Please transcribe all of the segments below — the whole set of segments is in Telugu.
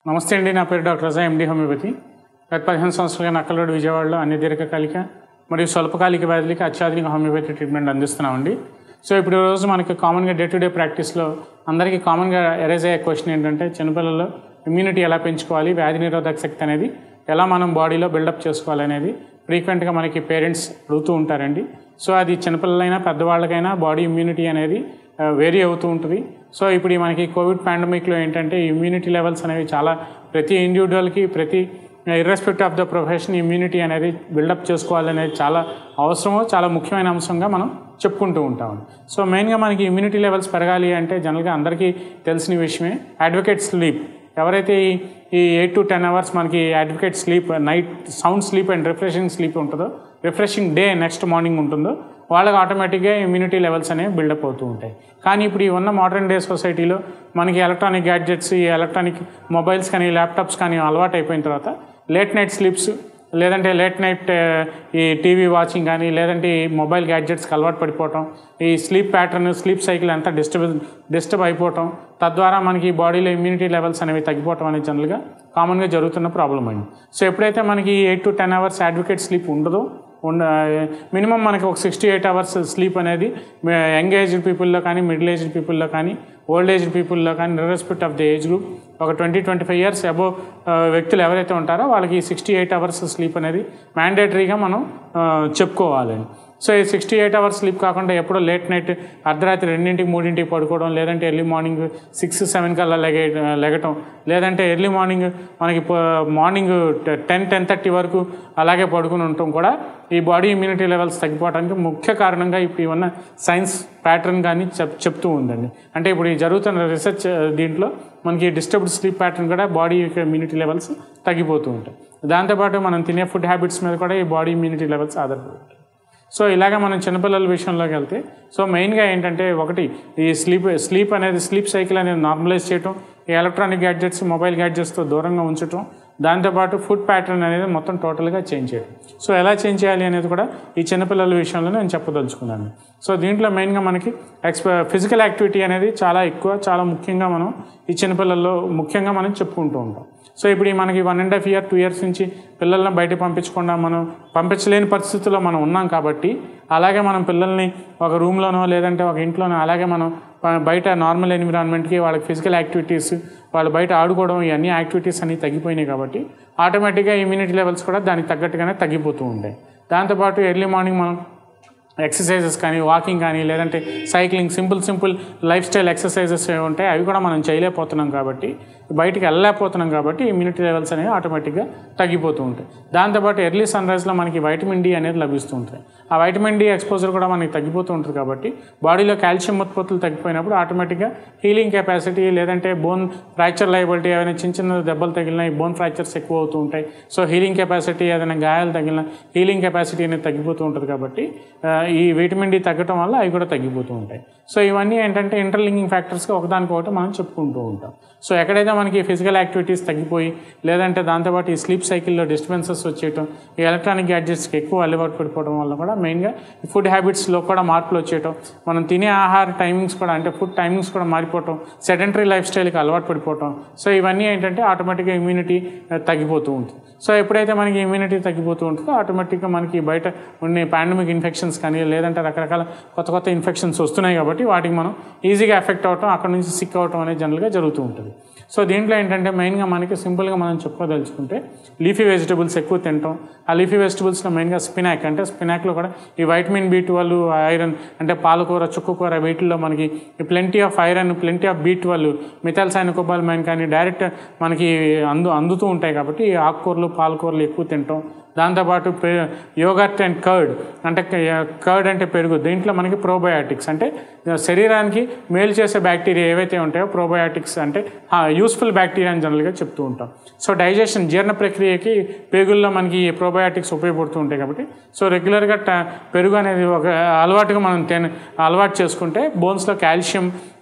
నమస్తే అండి నా పేరు డాక్టర్ రజా ఎండి హోమియోపతి గత పదిహేను సంవత్సరాలుగా నక్కలరోడ్ విజయవాడలో అన్ని దీర్ఘకాలిక మరియు స్వల్పకాలిక వ్యాధులకి అత్యాధునిక హోమియోపతి ట్రీట్మెంట్ అందిస్తున్నామండి సో ఇప్పుడు ఈ రోజు మనకి కామన్గా డే టు డే ప్రాక్టీస్లో అందరికీ కామన్గా ఎరేజ్ అయ్యే క్వశ్చన్ ఏంటంటే చిన్నపిల్లల్లో ఇమ్యూనిటీ ఎలా పెంచుకోవాలి వ్యాధి నిరోధక శక్తి అనేది ఎలా మనం బాడీలో బిల్డప్ చేసుకోవాలి అనేది ఫ్రీక్వెంట్గా మనకి పేరెంట్స్ అడుగుతూ ఉంటారండి సో అది చిన్నపిల్లలైనా పెద్దవాళ్ళకైనా బాడీ ఇమ్యూనిటీ అనేది వేరీ అవుతూ ఉంటుంది సో ఇప్పుడు ఈ మనకి కోవిడ్ పాండమిక్లో ఏంటంటే ఇమ్యూనిటీ లెవెల్స్ అనేవి చాలా ప్రతి ఇండివిజువల్కి ప్రతి irrespective of the profession immunity అనేది బిల్డప్ చేసుకోవాలనేది చాలా అవసరమో చాలా ముఖ్యమైన అంశంగా మనం చెప్పుకుంటూ ఉంటాం సో మెయిన్గా మనకి ఇమ్యూనిటీ లెవెల్స్ పెరగాలి అంటే జనరల్గా అందరికీ తెలిసిన విషయమే అడ్వకేట్ స్లీప్ ఎవరైతే ఈ ఈ ఎయిట్ టు టెన్ అవర్స్ మనకి advocate sleep night sound sleep and refreshing sleep ఉంటుందో రిఫ్రెషింగ్ డే నెక్స్ట్ మార్నింగ్ ఉంటుందో వాళ్ళకి ఆటోమేటిక్గా ఇమ్యూనిటీ లెవెల్స్ అనేవి బిల్డప్ అవుతూ ఉంటాయి కానీ ఇప్పుడు ఈ ఉన్న మోడర్న్ డే సొసైటీలో మనకి ఎలక్ట్రానిక్ గ్యాడ్జెట్స్ ఈ ఎలక్ట్రానిక్ మొబైల్స్ కానీ ల్యాప్టాప్స్ కానీ అలవాటు అయిపోయిన తర్వాత లేట్ నైట్ స్లీప్స్ లేదంటే లేట్ నైట్ ఈ టీవీ వాచింగ్ కానీ లేదంటే ఈ మొబైల్ గ్యాడ్జెట్స్కి అలవాటు పడిపోవటం ఈ స్లీప్ ప్యాటర్న్ స్లీప్ సైకిల్ అంతా డిస్టర్బ్ డిస్టర్బ్ అయిపోవటం తద్వారా మనకి బాడీలో ఇమ్యూనిటీ లెవెల్స్ అనేవి తగ్గిపోవటం అనేది జనరల్గా కామన్గా జరుగుతున్న ప్రాబ్లం అండి సో ఎప్పుడైతే మనకి eight to ten hours advocate sleep ఉండదో ఉండ మినిమం మనకి ఒక సిక్స్టీ ఎయిట్ అవర్స్ స్లీప్ అనేది యంగ్ ఏజ్డ్ పీపుల్లో కానీ మిడిల్ ఏజ్డ్ పీపుల్లో కానీ ఓల్డ్ ఏజ్డ్ పీపుల్లో కానీ respect of the age group ఒక twenty twenty five years above వ్యక్తులు ఎవరైతే ఉంటారో వాళ్ళకి సిక్స్టీ ఎయిట్ అవర్స్ స్లీప్ అనేది మ్యాండేటరీగా మనం చెప్పుకోవాలండి సో ఈ సిక్స్టీ ఎయిట్ అవర్స్ స్లీప్ కాకుండా ఎప్పుడో లేట్ నైట్ అర్ధరాత్రి రెండింటికి మూడింటికి పడుకోవడం లేదంటే ఎర్లీ మార్నింగ్ సిక్స్ సెవెన్ కల్లా లెగ లెగటం లేదంటే ఎర్లీ మార్నింగ్ మనకి మార్నింగ్ టెన్ టెన్ థర్టీ వరకు అలాగే పడుకుని ఉండటం కూడా ఈ బాడీ ఇమ్యూనిటీ లెవెల్స్ తగ్గిపోవడానికి ముఖ్య కారణంగా ఇప్పుడు ఉన్న సైన్స్ ప్యాటర్న్ కానీ చెప్ చెప్తూ ఉందండి అంటే ఇప్పుడు ఈ జరుగుతున్న రీసెర్చ్ దీంట్లో మనకి డిస్టర్బ్డ్ స్లీప్ ప్యాటర్న్ కూడా బాడీ ఇమ్యూనిటీ లెవెల్స్ తగ్గిపోతూ ఉంటాయి దాంతోపాటు మనం తినే ఫుడ్ హ్యాబిట్స్ మీద కూడా ఈ బాడీ ఇమ్యూనిటీ లెవెల్స్ ఆధారపడి ఉంటాయి సో ఇలాగ మనం చిన్నపిల్లల విషయంలోకి వెళ్తే సో మెయిన్గా ఏంటంటే ఒకటి ఈ స్లీప్ స్లీప్ అనేది స్లీప్ సైకిల్ అనేది నార్మలైజ్ చేయటం ఈ ఎలక్ట్రానిక్ గ్యాడ్జెట్స్ మొబైల్ గ్యాడ్జెట్స్తో దూరంగా ఉంచటం దాంతోపాటు ఫుడ్ ప్యాటర్న్ అనేది మొత్తం టోటల్గా చేంజ్ చేయడం సో ఎలా చేంజ్ చేయాలి అనేది కూడా ఈ చిన్నపిల్లల విషయంలో నేను చెప్పదలుచుకున్నాను సో దీంట్లో మెయిన్గా మనకి ఎక్స్ప ఫిజికల్ యాక్టివిటీ అనేది చాలా ఎక్కువ చాలా ముఖ్యంగా మనం ఈ చిన్నపిల్లల్లో ముఖ్యంగా మనం చెప్పుకుంటూ ఉంటాం సో ఇప్పుడు మనకి one and half year two years నుంచి పిల్లల్ని బయట పంపించకుండా మనం పంపించలేని పరిస్థితుల్లో మనం ఉన్నాం కాబట్టి అలాగే మనం పిల్లల్ని ఒక రూమ్లోనో లేదంటే ఒక ఇంట్లోనో అలాగే మనం బయట నార్మల్ ఎన్విరాన్మెంట్కి వాళ్ళకి ఫిజికల్ యాక్టివిటీస్ వాళ్ళు బయట ఆడుకోవడం ఇవన్నీ యాక్టివిటీస్ అన్నీ తగ్గిపోయినాయి కాబట్టి ఆటోమేటిక్గా ఇమ్యూనిటీ లెవెల్స్ కూడా దానికి తగ్గట్టుగానే తగ్గిపోతూ ఉంటాయి దాంతోపాటు ఎర్లీ మార్నింగ్ మనం ఎక్సర్సైజెస్ కానీ వాకింగ్ కానీ లేదంటే cycling simple simple lifestyle exercises ఉంటాయి అవి కూడా మనం చేయలేకపోతున్నాం కాబట్టి బయటికి వెళ్ళలేకపోతున్నాం కాబట్టి ఇమ్యూనిటీ లెవెల్స్ అనేవి ఆటోమేటిక్గా తగ్గిపోతూ ఉంటాయి దాంతోపాటు ఎర్లీ సన్ రైజ్లో మనకి వైటమిన్ డి అనేది లభిస్తూ ఉంటుంది ఆ వైటమిన్ డి ఎక్స్పోజర్ కూడా మనకి తగ్గిపోతూ ఉంటుంది కాబట్టి బాడీలో కాల్షియం ఉత్పత్తులు తగ్గిపోయినప్పుడు ఆటోమేటిక్గా హీలింగ్ కెపాసిటీ లేదంటే బోన్ ఫ్రాక్చర్ లైబిలిటీ ఏదైనా చిన్న చిన్న దెబ్బలు తగిలినా ఈ బోన్ ఫ్రాక్చర్స్ ఎక్కువ అవుతూ ఉంటాయి సో హీలింగ్ కెపాసిటీ ఏదైనా గాయాలు తగిలినా హీలింగ్ కెపాసిటీ అనేది తగ్గిపోతూ ఉంటుంది కాబట్టి ఈ విటమిన్ డి తగ్గటం వల్ల అవి కూడా తగ్గిపోతూ ఉంటాయి సో ఇవన్నీ ఏంటంటే ఇంటర్లింకింగ్ ఫ్యాక్టర్స్గా ఒకదానికొకటి మనం చెప్పుకుంటూ ఉంటాం సో ఎక్కడైతే మనకి ఫిజికల్ యాక్టివిటీస్ తగ్గిపోయి లేదంటే దాంతోపాటు ఈ స్లీప్ సైకిల్లో డిస్టర్బెన్సెస్ వచ్చేయటం ఈ ఎలక్ట్రానిక్ గ్యాడ్జెట్స్కి ఎక్కువ అలవాటు పడిపోవడం వల్ల కూడా మెయిన్గా ఫుడ్ హ్యాబిట్స్లో కూడా మార్పులు వచ్చేయటం మనం తినే ఆహార టైమింగ్స్ కూడా అంటే ఫుడ్ టైమింగ్స్ కూడా మారిపోవటం సెడెంటరీ లైఫ్ స్టైల్కి అలవాటు పడిపోవటం సో ఇవన్నీ ఏంటంటే ఆటోమేటిక్గా ఇమ్యూనిటీ తగ్గిపోతూ ఉంటుంది సో ఎప్పుడైతే మనకి ఇమ్యూనిటీ తగ్గిపోతూ ఉంటుందో ఆటోమేటిక్గా మనకి బయట ఉన్న పాండమిక్ ఇన్ఫెక్షన్స్ కానీ లేదంటే రకరకాల కొత్త కొత్త ఇన్ఫెక్షన్స్ వస్తున్నాయి కాబట్టి వాటికి మనం ఈజీగా ఎఫెక్ట్ అవటం అక్కడ నుంచి సిక్ అవటం అనేది జనరల్గా జరుగుతూ ఉంటుంది సో దీంట్లో ఏంటంటే మెయిన్గా మనకి సింపుల్గా మనం చెప్పుకోదలుచుకుంటే లీఫీ వెజిటబుల్స్ ఎక్కువ తింటాం ఆ లీఫీ వెజిటబుల్స్లో మెయిన్గా స్పినాక్ అంటే స్పినాక్లో కూడా ఈ వైటమిన్ బి ట్వెల్వ్ ఐరన్ అంటే పాలకూర చుక్కకూర వీటిల్లో మనకి plenty of iron plenty of B twelve methyl cyanocobalamin కానీ డైరెక్ట్ మనకి అందు అందుతూ ఉంటాయి కాబట్టి ఈ ఆకుకూరలు పాలకూరలు ఎక్కువ తింటాం దాంతోపాటు పె యోగర్ట్ అండ్ కర్డ్ అంటే కర్డ్ అంటే పెరుగు దీంట్లో మనకి ప్రోబయాటిక్స్ అంటే శరీరానికి మేలు చేసే బ్యాక్టీరియా ఏవైతే ఉంటాయో ప్రోబయాటిక్స్ అంటే యూస్ఫుల్ బ్యాక్టీరియా అని జనరల్గా చెప్తూ ఉంటాం సో డైజెషన్ జీర్ణ ప్రక్రియకి పేగుల్లో మనకి ప్రోబయాటిక్స్ ఉపయోగపడుతూ ఉంటాయి కాబట్టి సో రెగ్యులర్గా పెరుగు అనేది ఒక అలవాటుగా మనం తిన అలవాటు చేసుకుంటే బోన్స్లో కాల్షియం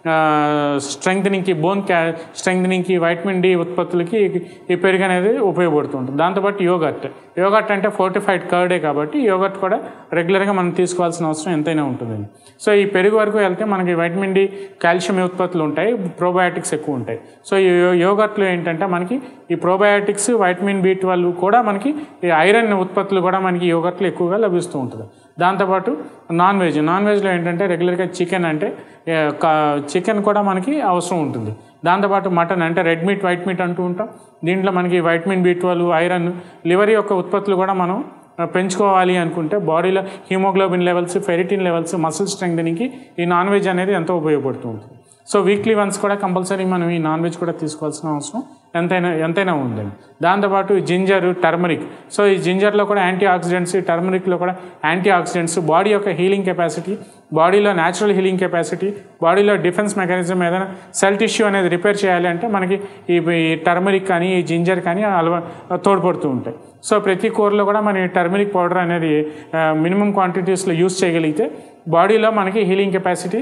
స్ట్రెంగ్త్నింగ్కి బోన్ క్యా స్ట్రెంగ్త్నింగ్కి వైటమిన్ డి ఉత్పత్తులకి ఈ పెరుగు అనేది ఉపయోగపడుతుంటుంది దాంతోపాటు యోగట్ యోగట్ అంటే ఫోర్టిఫైడ్ కర్డే కాబట్టి యోగట్ కూడా రెగ్యులర్గా మనం తీసుకోవాల్సిన అవసరం ఎంతైనా ఉంటుంది సో ఈ పెరుగు వరకు వెళ్తే మనకి వైటమిన్ డి కాల్షియం ఉత్పత్తులు ఉంటాయి ప్రోబయాటిక్స్ ఎక్కువ ఉంటాయి సో ఈ యో- యోగట్లో ఏంటంటే మనకి ఈ ప్రోబయాటిక్స్ వైటమిన్ బి ట్వెల్వ్ కూడా మనకి ఈ ఐరన్ ఉత్పత్తులు కూడా మనకి యోగట్లో ఎక్కువగా లభిస్తూ ఉంటుంది దాంతోపాటు నాన్ వెజ్ నాన్ వెజ్లో ఏంటంటే రెగ్యులర్గా చికెన్ అంటే ఏ, కా- చికెన్ కూడా మనకి అవసరం ఉంటుంది దాంతోపాటు మటన్ అంటే రెడ్ మీట్ వైట్ మీట్ అంటూ ఉంటాం దీంట్లో మనకి vitamin B twelve iron liver యొక్క ఉత్పత్తులు కూడా మనం ఆ, పెంచుకోవాలి అనుకుంటే బాడీలో haemoglobin levels ferritin levels muscle స్ట్రెంగ్త్నింగ్కి ఈ నాన్ వెజ్ అనేది ఎంతో ఉపయోగపడుతూ ఉంటుంది సో వీక్లీ వన్స్ కూడా కంపల్సరీ మనం ఈ నాన్ వెజ్ కూడా తీసుకోవాల్సిన అవసరం ఎంతైనా ఎంతైనా ఉందండి దాంతోపాటు జింజర్ టర్మరిక్ సో ఈ జింజర్లో కూడా యాంటీ ఆక్సిడెంట్స్ టర్మరిక్లో కూడా యాంటీ ఆక్సిడెంట్స్ బాడీ యొక్క హీలింగ్ కెపాసిటీ బాడీలో న్యాచురల్ హీలింగ్ కెపాసిటీ బాడీలో డిఫెన్స్ మెకానిజం ఏదైనా సెల్ టిష్యూ అనేది రిపేర్ చేయాలి అంటే మనకి ఈ ఈ టర్మరిక్ కానీ ఈ జింజర్ కానీ అలవా తోడ్పడుతూ ఉంటాయి సో ప్రతి కూరలో కూడా మన టర్మరిక్ పౌడర్ అనేది మినిమం క్వాంటిటీస్లో యూస్ చేయగలిగితే బాడీలో మనకి హీలింగ్ కెపాసిటీ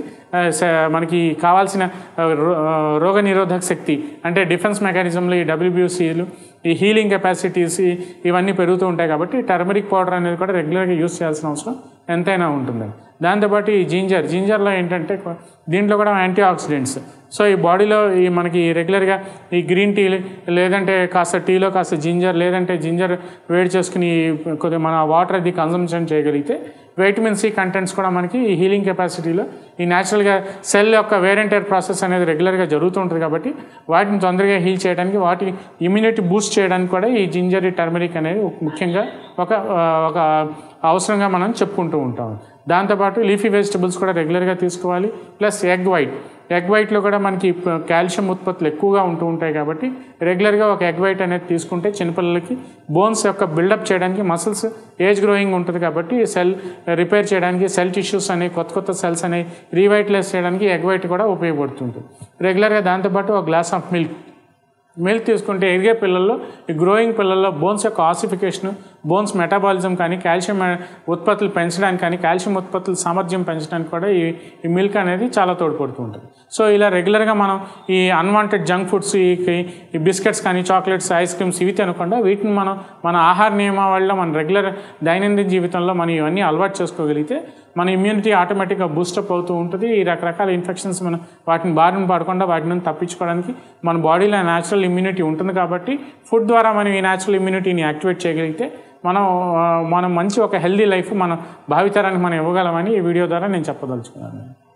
మనకి కావాల్సిన ఆ, రో- ఆ, రోగ నిరోధక శక్తి అంటే డిఫెన్స్ మెకానిజంలో ఈ డబ్ల్యూబియూసీలు ఈ హీలింగ్ కెపాసిటీస్ ఈ- ఇవన్నీ పెరుగుతూ ఉంటాయి కాబట్టి టర్మరిక్ పౌడర్ అనేది కూడా రెగ్యులర్గా యూస్ చేయాల్సిన అవసరం ఎంతైనా ఉంటుంది దాంతోపాటు ఈ జింజర్ జింజర్లో ఏంటంటే కొ- దీంట్లో కూడా యాంటీ ఆక్సిడెంట్స్ సో ఈ బాడీలో ఈ మనకి రెగ్యులర్గా ఈ గ్రీన్ టీ లేదంటే కాస్త టీలో కాస్త జింజర్ లేదంటే జింజర్ వేడి చేసుకుని కొద్దిగా మన వాటర్ అది కన్సంప్షన్ చేయగలిగితే వైటమిన్ సి కంటెంట్స్ కూడా మనకి ఈ హీలింగ్ కెపాసిటీలో ఈ న్యాచురల్గా సెల్ యొక్క వేరెంటర్ ప్రాసెస్ అనేది రెగ్యులర్గా జరుగుతూ ఉంటుంది కాబట్టి వాటిని తొందరగా హీల్ చేయడానికి వాటి ఇమ్యూనిటీ బూస్ట్ చేయడానికి కూడా ఈ జింజర్ ఈ టర్మరిక్ అనేది ఒక- ముఖ్యంగా ఒక ఆ, ఒక అవసరంగా మనం చెప్పుకుంటూ ఉంటాం దాంతోపాటు లీఫీ వెజిటబుల్స్ కూడా రెగ్యులర్గా తీసుకోవాలి ప్లస్ ఎగ్ వైట్ ఎగ్ వైట్లో కూడా మనకి ప- కాల్షియం ఉత్పత్తులు ఎక్కువగా ఉంటూ ఉంటాయి కాబట్టి రెగ్యులర్గా ఒక ఎగ్ వైట్ అనేది తీసుకుంటే చిన్నపిల్లలకి బోన్స్ యొక్క బిల్డప్ చేయడానికి మసిల్స్ ఏజ్ గ్రోయింగ్ ఉంటుంది కాబట్టి సెల్ రిపేర్ చేయడానికి సెల్ టిష్యూస్ అనేవి కొత్త కొత్త సెల్స్ అనేవి రీవైటలైజ్ చేయడానికి ఎగ్ వైట్ కూడా ఉపయోగపడుతుంది రెగ్యులర్గా దాంతోపాటు ఒక గ్లాస్ ఆఫ్ మిల్క్ మిల్క్ తీసుకుంటే ఎదిగే పిల్లల్లో ఈ గ్రోయింగ్ పిల్లల్లో బోన్స్ యొక్క ఆసిఫికేషన్ బోన్స్ మెటాబాలిజం కానీ కాల్షియం ఉత్పత్తులు పెంచడానికి కానీ కాల్షియం ఉత్పత్తుల సామర్థ్యం పెంచడానికి కూడా ఈ ఈ మిల్క్ అనేది చాలా తోడ్పడుతూ ఉంటుంది సో ఇలా రెగ్యులర్గా మనం ఈ అన్వాంటెడ్ జంక్ ఫుడ్స్ ఈ ఈ బిస్కెట్స్ కానీ చాక్లెట్స్ ఐస్ క్రీమ్స్ ఇవి తినకుండా వీటిని మనం మన ఆహార నియమావళిలో మన రెగ్యులర్ దైనందిన జీవితంలో మనం ఇవన్నీ అలవాటు చేసుకోగలిగితే మన ఇమ్యూనిటీ ఆటోమేటిక్గా బూస్టప్ అవుతూ ఉంటుంది ఈ రకరకాల ఇన్ఫెక్షన్స్ మనం వాటిని బారిన పడకుండా వాటి నుంచి తప్పించుకోవడానికి మన బాడీలో న్యాచురల్ ఇమ్యూనిటీ ఉంటుంది కాబట్టి ఫుడ్ ద్వారా మనం ఈ న్యాచురల్ ఇమ్యూనిటీని యాక్టివేట్ చేయగలిగితే మనం ఆ, మనం మంచి ఒక హెల్దీ లైఫ్ మన భావితరానికి మనం ఇవ్వగలమని ఈ వీడియో ద్వారా నేను చెప్పదలుచుకున్నాను